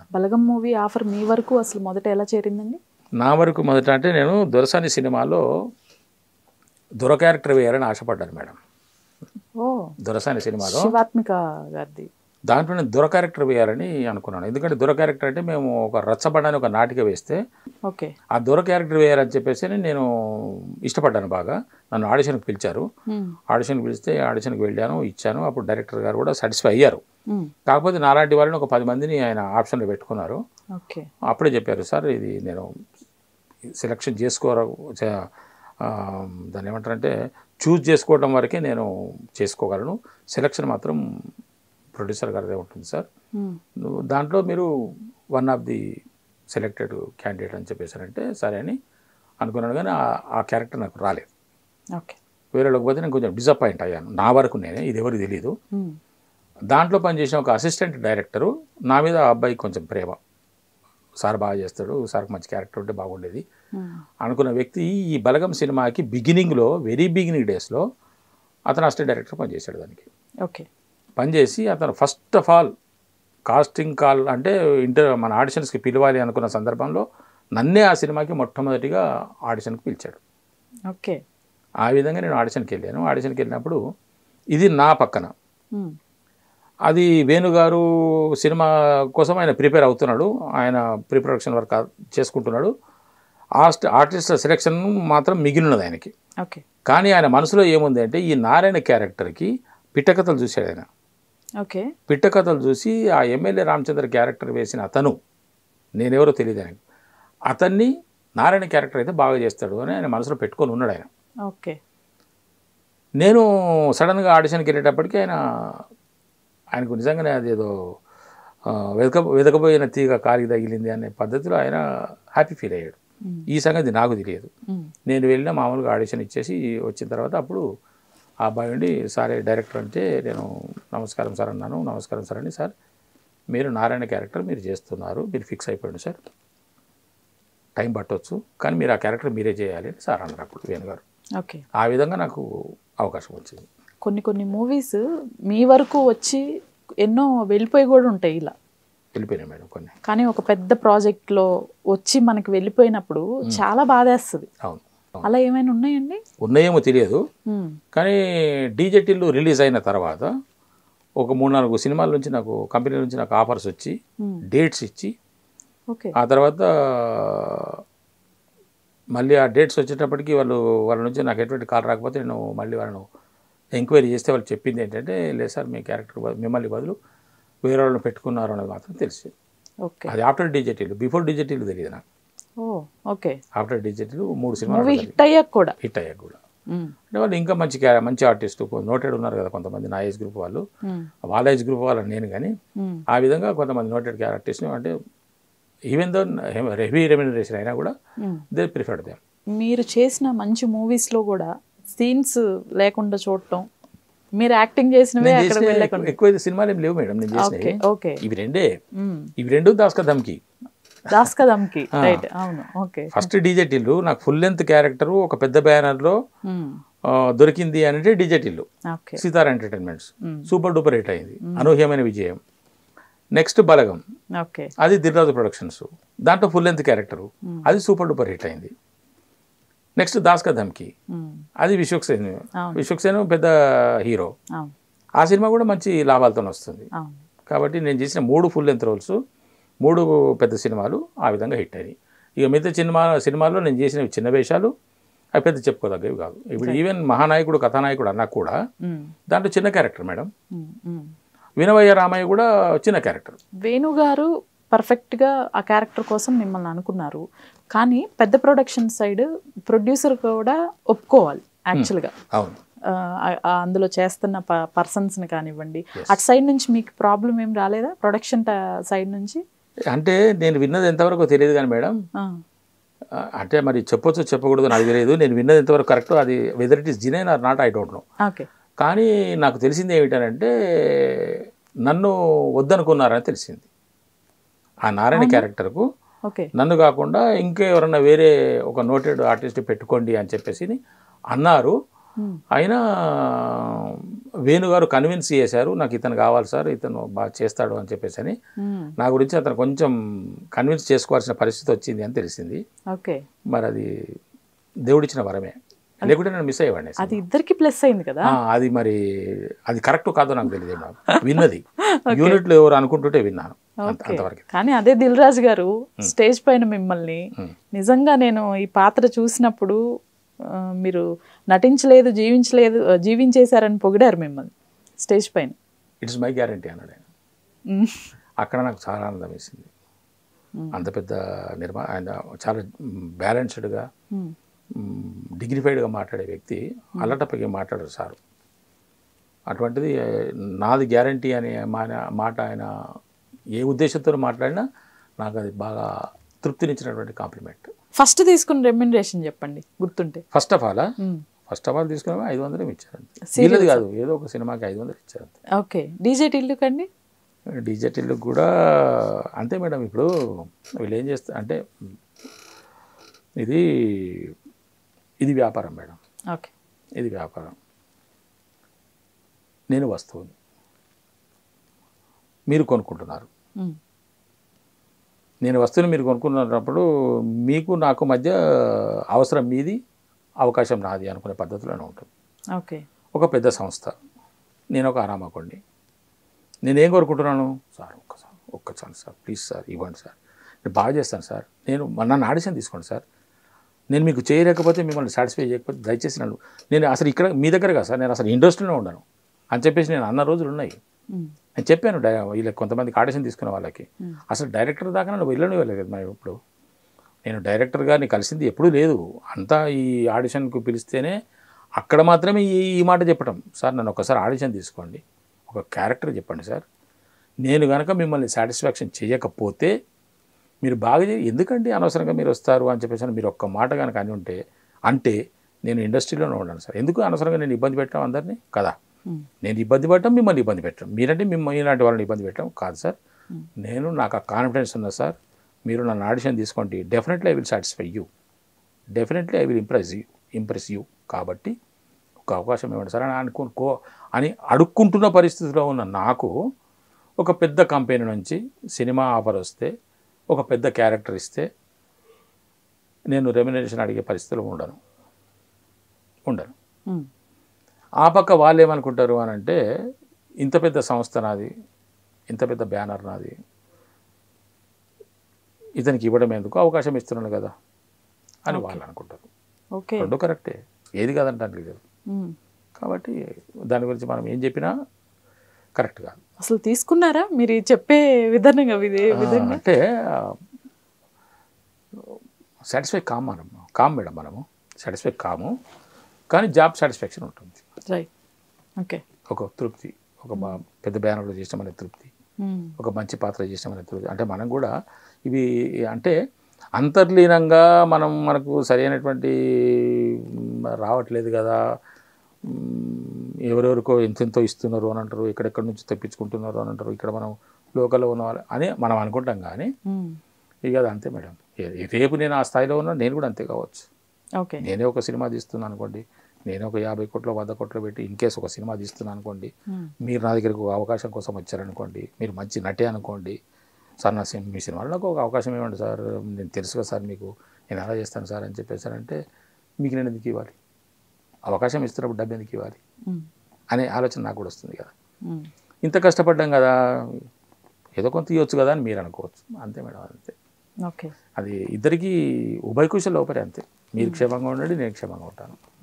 బలగం movie offer మీ వరకు అసలు మొదట ఎలా చేరిందండి నా వరకు మొదట అంటే నేను దొరసాని సినిమాలో దొర క్యారెక్టర్ వేయాలని ఆశపడ్డాను మేడం ఓ దొరసాని సినిమాలో శివాత్మిక గారిది దాంట్లో నేను దొర క్యారెక్టర్ వేయాలని అనుకున్నాను ఎందుకంటే దొర క్యారెక్టర్ అంటే మేము ఒక రచ్చబడ్డాని ఒక నాటిక వేస్తే ఓకే ఆ దొర క్యారెక్టర్ వేయాలని చెప్పేసి నేను ఇష్టపడ్డాను బాగా నన్ను ఆడిషన్కి పిలిచారు మ్మ్. ఆడిషన్కి పిలిస్తే ఆడిషన్కి వెళ్ళాను ఇచ్చాను అప్పుడు డైరెక్టర్ గారు కూడా సాటిస్ఫై అయ్యారు మ్మ్. కాకపోతే నాలాంటి వాళ్ళని ఒక పది మందిని ఆయన ఆప్షన్లో పెట్టుకున్నారు ఓకే అప్పుడే చెప్పారు సార్ ఇది నేను సెలక్షన్ చేసుకోర చే- ఆ, దాన్ని ఏమంటారంటే చూజ్ చేసుకోవడం వరకే నేను చేసుకోగలను సెలక్షన్ మాత్రం ప్రొడ్యూసర్ గారిదే ఉంటుంది సార్ మ్మ్. నువ్వు దాంట్లో మీరు one of the selected candidate అని చెప్పేసారంటే సరే అని అనుకున్నాను కానీ ఆ- ఆ క్యారెక్టర్ నాకు రాలేదు ఓకే వేరే పోతే నేను కొంచెం డిసప్పాయింట్ అయ్యాను నా వరకు నేనే ఇది ఎవరికి తెలియదు మ్మ్. దాంట్లో పనిచేసిన ఒక అసిస్టెంట్ డైరెక్టరు నా మీద ఆ అబ్బాయి కొంచెం ప్రేమ సార్ బాగా చేస్తాడు సార్కి మంచి క్యారెక్టర్ ఉంటే బాగుండేది మ్మ్. అనుకున్న వ్యక్తి ఈ బలగం సినిమాకి బిగినింగ్లో వెరీ బిగినింగ్ డేస్లో అతను అసిస్టెంట్ డైరెక్టర్ పనిచేశాడు దానికి ఓకే పనిచేసి అతను first of all casting call అంటే ఇంటర్ మన ఆడిషన్స్కి పిలవాలి అనుకున్న సందర్భంలో నన్నే ఆ సినిమాకి మొట్టమొదటిగా ఆడిషన్కి పిలిచాడు ఓకే ఆ విధంగా నేను ఆడిషన్కి వెళ్ళాను ఆడిషన్కి వెళ్ళినప్పుడు ఇది నా పక్కన మ్మ్. అది వేణుగారు సినిమా కోసం ఆయన ప్రిపేర్ అవుతున్నాడు ఆయన ప్రీ ప్రొడక్షన్ వర్క్ చేసుకుంటున్నాడు ఆస్ట్ ఆర్టిస్టుల సెలెక్షన్ మాత్రం మిగిలినది ఆయనకి ఓకే కానీ ఆయన మనసులో ఏముంది అంటే ఈ నారాయణ క్యారెక్టర్కి పిట్టకథలు చూశాడు ఆయన ఓకే పిట్టకథలు చూసి ఆ ఎమ్మెల్యే రామచంద్ర క్యారెక్టర్ వేసిన అతను నేనెవరో తెలియదు ఆయనకు అతన్ని నారాయణ క్యారెక్టర్ అయితే బాగా చేస్తాడు అని ఆయన మనసులో పెట్టుకొని ఉన్నాడు ఆయన ఓకే నేను సడన్గా ఆడిషన్కి వెళ్ళేటప్పటికి ఆయన ఆయనకు నిజంగానే అదేదో ఆ, వెతక వెతకపోయిన తీగ కాలికి తగిలింది అనే పద్ధతిలో ఆయన హ్యాపీ ఫీల్ అయ్యాడు మ్మ్. ఈ సంగతి నాకు తెలియదు మ్మ్. నేను వెళ్ళిన మామూలుగా ఆడిషన్ ఇచ్చేసి వచ్చిన తర్వాత అప్పుడు ఆ అబ్బాయి ఉండి సారే డైరెక్టర్ అంటే నేను నమస్కారం సార్ అన్నాను నమస్కారం సార్ అని సార్ మీరు నారాయణ క్యారెక్టర్ మీరు చేస్తున్నారు మీరు ఫిక్స్ అయిపోయింది సార్ టైం పట్టవచ్చు కానీ మీరు ఆ క్యారెక్టర్ మీరే చేయాలి అని సార్ అన్నారు అప్పుడు వేణుగారు ఓకే ఆ విధంగా నాకు అవకాశం వచ్చింది కొన్ని కొన్ని మూవీస్ మీ వరకు వచ్చి ఎన్నో వెళ్ళిపోయి కూడా ఉంటాయి ఇలా వెళ్ళిపోయినాయి మేడం కొన్ని కానీ ఒక పెద్ద ప్రాజెక్ట్ లో వచ్చి మనకి వెళ్ళిపోయినప్పుడు చాలా బాధేస్తుంది అవును అవును. అలా ఏమైనా ఉన్నాయండి ఉన్నాయేమో తెలియదు మ్మ్. కానీ డీజెటిల్లు రిలీజ్ అయిన తర్వాత ఒక మూడు నాలుగు సినిమాల నుంచి నాకు కంపెనీ నుంచి నాకు ఆఫర్స్ వచ్చి మ్మ్. డేట్స్ ఇచ్చి ఓకే ఆ తర్వాత మళ్ళీ ఆ డేట్స్ వచ్చేటప్పటికి వాళ్ళు వాళ్ళ నుంచి నాకు ఎటువంటి కాల్ రాకపోతే నేను మళ్ళీ వాళ్ళను ఎంక్వైరీ చేస్తే వాళ్ళు చెప్పింది ఏంటంటే లేదు సార్ మీ క్యారెక్టర్ బ- మిమ్మల్ని బదులు వేరే వాళ్ళని పెట్టుకున్నారు అనేది మాత్రం తెలిసి ఓకే అది ఆఫ్టర్ డిజిటల్ బిఫోర్ డిజిటల్ తెలియదు నాకు ఓ ఓకే ఆఫ్టర్ డిజిటల్ మూడు సినిమాలు మూవీ హిట్ అయ్యాక కూడా హిట్ అయ్యాక కూడా మ్మ్. అంటే వాళ్ళు ఇంకా మంచి క్యా- మంచి ఆర్టిస్ట్ నోటెడ్ ఉన్నారు కదా కొంతమంది నా ఏజ్ గ్రూప్ వాళ్ళు మ్మ్. వాళ్ళ ఏజ్ గ్రూప్ వాళ్ళని నేను కానీ మ్మ్. ఆ విధంగా కొంతమంది నోటెడ్ ఆర్టిస్ట్ని అంటే ఈవెన్ దో హెవీ రెమ్యునరేషన్ అయినా కూడా మ్మ్. దే ప్రిఫర్డ్ దేమ్ మీరు చేసిన మంచి మూవీస్ లో కూడా సీన్స్ లేకుండా చూడటం మీరు యాక్టింగ్ చేసినవే అక్కడ వెళ్ళకుండా ఎక్కువ అయితే సినిమాలు ఏం లేవు మేడం నేను ఓకే చేసినవి ఓకే ఇవి రెండే మ్మ్. ఇవి రెండు దాస్క ధమ్కి దాస్ కదమ్కి రైట్ అవును ఓకే ఫస్ట్ డీజెటిల్లు నాకు ఫుల్ లెంత్ క్యారెక్టర్ ఒక పెద్ద బ్యానర్లో మ్మ్. దొరికింది అంటే డీజెటిల్లు ఓకే సీతార్ ఎంటర్టైన్మెంట్స్ మ్మ్. సూపర్ డూపర్ హిట్ అయింది అనూహ్యమైన విజయం నెక్స్ట్ బలగం ఓకే అది దిల్రాజు ప్రొడక్షన్స్ దాంట్లో ఫుల్ లెంత్ క్యారెక్టరు అది సూపర్ డూపర్ హిట్ అయింది నెక్స్ట్ దాస్క ధమ్కి మ్మ్. అది విశ్వక్సేన్ అవును. విశ్వక్సేన్ పెద్ద హీరో అవును ఆ సినిమా కూడా మంచి లాభాలతో వస్తుంది అవును కాబట్టి నేను చేసిన మూడు ఫుల్ లెంత్ రోల్స్ మూడు పెద్ద సినిమాలు ఆ విధంగా హిట్ అయినాయి ఇక మిగతా సినిమా సినిమాల్లో నేను చేసినవి చిన్న వేషాలు అవి పెద్ద చెప్పుకోదగ్గవి కాదు ఇప్పుడు ఈవెన్ మహానాయకుడు కథానాయకుడు అన్నా కూడా మ్మ్. దాంట్లో చిన్న క్యారెక్టర్ మేడం మ్మ్. మ్మ్. వినవయ్య రామయ్య కూడా చిన్న క్యారెక్టర్ వేణు గారు పర్ఫెక్ట్గా ఆ క్యారెక్టర్ కోసం మిమ్మల్ని అనుకున్నారు కానీ పెద్ద ప్రొడక్షన్ సైడ్ ప్రొడ్యూసర్ కూడా ఒప్పుకోవాలి యాక్చువల్గా అవును అందులో చేస్తున్న పర్సన్స్ని కానివ్వండి అటు సైడ్ నుంచి మీకు ప్రాబ్లం ఏం రాలేదా ప్రొడక్షన్ సైడ్ నుంచి అంటే నేను విన్నది ఎంతవరకు తెలియదు కానీ మేడం ఆ, ఆ, అంటే మరి చెప్పొచ్చు చెప్పకూడదు నాకు తెలియదు నేను విన్నది ఎంతవరకు కరెక్ట్ అది whether it is genuine or not I don't know okay కానీ నాకు తెలిసింది ఏమిటంటే నన్ను వద్దనుకున్నారని తెలిసింది ఆ నారాయణ క్యారెక్టర్కు ఓకే నన్ను కాకుండా ఇంకా ఎవరన్నా వేరే ఒక నోటెడ్ ఆర్టిస్ట్ పెట్టుకోండి అని చెప్పేసి అన్నారు మ్మ్. అయినా వేణు గారు కన్విన్స్ చేశారు నాకు ఇతను కావాలి సార్ ఇతను బాగా చేస్తాడు అని చెప్పేసి అని మ్మ్. నా గురించి అతను కొంచెం కన్విన్స్ చేసుకోవాల్సిన పరిస్థితి వచ్చింది అని తెలిసింది ఓకే మరి అది దేవుడిచ్చిన వరమే లేకుంటే నేను మిస్ అయ్యేవాడిని అది ఇద్దరికి ప్లస్ అయింది కదా ఆ, అది మరి అది కరెక్ట్ కాదో నాకు తెలియదు నాకు విన్నది యూనిట్లో ఎవరు అనుకుంటుంటే విన్నాను అంత- ఓకే అంతవరకు కానీ అదే దిల్ రాజు గారు స్టేజ్ పైన మిమ్మల్ని మ్మ్. నిజంగా నేను ఈ పాత్ర చూసినప్పుడు ఆ, మీరు నటించలేదు జీవించలేదు ఆ, జీవించేశారని పొగిడారు మిమ్మల్ని స్టేజ్ పైన ఇట్స్ మై గ్యారంటీ అన్నాడు ఆయన మ్మ్. అక్కడ నాకు చాలా ఆనందం వేసింది మ్మ్. అంత పెద్ద నిర్మా ఆయన చాలా బ్యాలెన్స్డ్గా మ్మ్. డిగ్నిఫైడ్గా మాట్లాడే వ్యక్తి అల్లటప్పకి మాట్లాడారు సారు అటువంటిది ఏ, నాది గ్యారంటీ అనే మా- మాట ఆయన ఏ ఉద్దేశంతో మాట్లాడినా నాకు అది బాగా తృప్తినిచ్చినటువంటి కాంప్లిమెంట్ ఫస్ట్ తీసుకున్న రెమ్యునరేషన్ చెప్పండి గుర్తుంటే first of all hmm. First of all తీసుకున్నా ఐదు వందలు ఇచ్చారు Serious వీళ్ళది కాదు ఏదో ఒక సినిమాకి ఐదు వందలు ఇచ్చారు అంతే ఓకే డీజే టిల్లు కండి డిజిటల్ కూడా అంతే మేడం ఇప్పుడు వీళ్ళు ఏం చేస్తారు అంటే ఇది ఇది వ్యాపారం మేడం ఓకే ఇది వ్యాపారం నేను వస్తువుని మీరు కొనుక్కుంటున్నారు మ్మ్. నేను వస్తువుని మీరు కొనుక్కున్నప్పుడు మీకు నాకు మధ్య అవసరం మీది అవకాశం నాది అనుకునే పద్ధతిలోనే ఉంటుంది ఓకే ఒక పెద్ద సంస్థ నేను ఒక ఆరామకండి నేను ఏం కోరుకుంటున్నాను సార్ ఒక్కసారి ఒక్క ఛాన్స్ సార్ ప్లీజ్ సార్ ఇవ్వండి సార్ నేను బాగా చేస్తాను సార్ నేను నన్ను ఆడిషన్ తీసుకోండి సార్ నేను మీకు చేయలేకపోతే మిమ్మల్ని సాటిస్ఫై చేయకపోతే దయచేసి నన్ను నేను అసలు ఇక్కడ మీ దగ్గర కాదు సార్ నేను అసలు ఇండస్ట్రీలో ఉండను అని చెప్పేసి నేను అన్న రోజులు ఉన్నాయి మ్మ్. నేను చెప్పాను డై వీళ్ళకి కొంతమందికి ఆడిషన్ తీసుకునే వాళ్ళకి Hmm. అసలు డైరెక్టర్ దాకా నన్ను వెళ్ళని వెళ్ళలేదు కదా మరి ఇప్పుడు నేను డైరెక్టర్ గారిని కలిసింది ఎప్పుడూ లేదు అంతా ఈ ఆడిషన్కు పిలిస్తేనే అక్కడ మాత్రమే ఈ ఈ మాట చెప్పటం సార్ నన్ను ఒకసారి ఆడిషన్ తీసుకోండి ఒక క్యారెక్టర్ చెప్పండి సార్ నేను కనుక మిమ్మల్ని సాటిస్ఫాక్షన్ చేయకపోతే మీరు బాగా చేయ ఎందుకండి అనవసరంగా మీరు వస్తారు అని చెప్పేసి అని మీరు ఒక్క మాట కనుక అని ఉంటే అంటే నేను ఇండస్ట్రీలోనే ఉన్నాను సార్ ఎందుకు అనవసరంగా నేను ఇబ్బంది పెట్టాం అందరినీ కదా మ్మ్. నేను ఇబ్బంది పెట్టడం మిమ్మల్ని ఇబ్బంది పెట్టడం మీరంటే మిమ్మల్ని ఇలాంటి వాళ్ళని ఇబ్బంది పెట్టడం కాదు సార్ నేను నాకు ఆ కాన్ఫిడెన్స్ ఉన్నా సార్ మీరు నన్ను ఆడిషన్ తీసుకోండి definitely I will satisfy you definitely I will impress you impress you కాబట్టి ఒక అవకాశం ఇవ్వండి సార్ అని అనుకో అని అడుక్కుంటున్న పరిస్థితిలో ఉన్న నాకు ఒక పెద్ద కంపెనీ నుంచి సినిమా ఆఫర్ వస్తే ఒక పెద్ద క్యారెక్టర్ ఇస్తే నేను రెమ్యునరేషన్ అడిగే పరిస్థితిలో ఉండను ఉండను మ్మ్. ఆ పక్క వాళ్ళు ఏమనుకుంటారు అని అంటే ఇంత పెద్ద సంస్థ నాది ఇంత పెద్ద బ్యానర్ నాది ఇతనికి ఇవ్వడం ఎందుకు అవకాశం ఇస్తున్నాను కదా అని వాళ్ళు అనుకుంటారు ఓకే రెండు కరెక్టే ఏది కాదంటానికి లేదు మ్మ్. కాబట్టి దాని గురించి మనం ఏం చెప్పినా కరెక్ట్ కాదు అసలు తీసుకున్నారా మీరు ఈ చెప్పే విధానంగా ఇదే విధంగా అంటే సాటిస్ఫై కామ్ మనం కామ్ మేడం మనము సాటిస్ఫై కాము కానీ జాబ్ సాటిస్ఫాక్షన్ ఉంటుంది రైట్ ఓకే ఒక తృప్తి ఒక బా పెద్ద బ్యానర్లో చేసినామనే తృప్తి మ్మ్. ఒక మంచి పాత్ర చేసినామనే తృప్తి అంటే మనం కూడా ఇవి అంటే అంతర్లీనంగా మనం మనకు సరైనటువంటి మ్, రావట్లేదు కదా మ్, ఎవరెవరికో ఎంతెంతో ఇస్తున్నారు అని అంటారు ఎక్కడెక్కడి నుంచి తెప్పించుకుంటున్నారు అని అంటారు ఇక్కడ మనం లోకల్లో ఉన్న వాళ్ళు అని మనం అనుకుంటాం కానీ మ్మ్. ఇక అది అంతే మేడం ఏ- రేపు నేను ఆ స్థాయిలో ఉన్నా నేను కూడా అంతే కావచ్చు ఓకే నేనే ఒక సినిమా తీస్తున్నాను అనుకోండి నేనే ఒక యాభై కోట్లు వంద కోట్లు పెట్టి ఇన్ కేసు ఒక సినిమా తీస్తున్నాను అనుకోండి మ్మ్. మీరు నా దగ్గరకు ఒక అవకాశం కోసం వచ్చారనుకోండి మీరు మంచి నటే అనుకోండి సార్ నా సినిమా మీ సినిమాలో నాకు ఒక అవకాశం ఇవ్వండి సార్ నేను తెలుసు కదా సార్ మీకు నేను ఎలా చేస్తాను సార్ అని చెప్పేసారంటే మీకు నేను ఎందుకు ఇవ్వాలి అవకాశం ఇస్తున్నప్పుడు డబ్బు ఎందుకు ఇవ్వాలి మ్మ్. అనే ఆలోచన నాకు కూడా వస్తుంది కదా మ్మ్. ఇంత కష్టపడ్డాం కదా ఏదో కొంత ఇవ్వచ్చు కదా అని మీరు అనుకోవచ్చు అంతే మేడం అంతే ఓకే అది ఇద్దరికీ ఉభయ కుశల లోపలే అంతే మీరు క్షేమంగా ఉండండి నేను క్షేమంగా ఉంటాను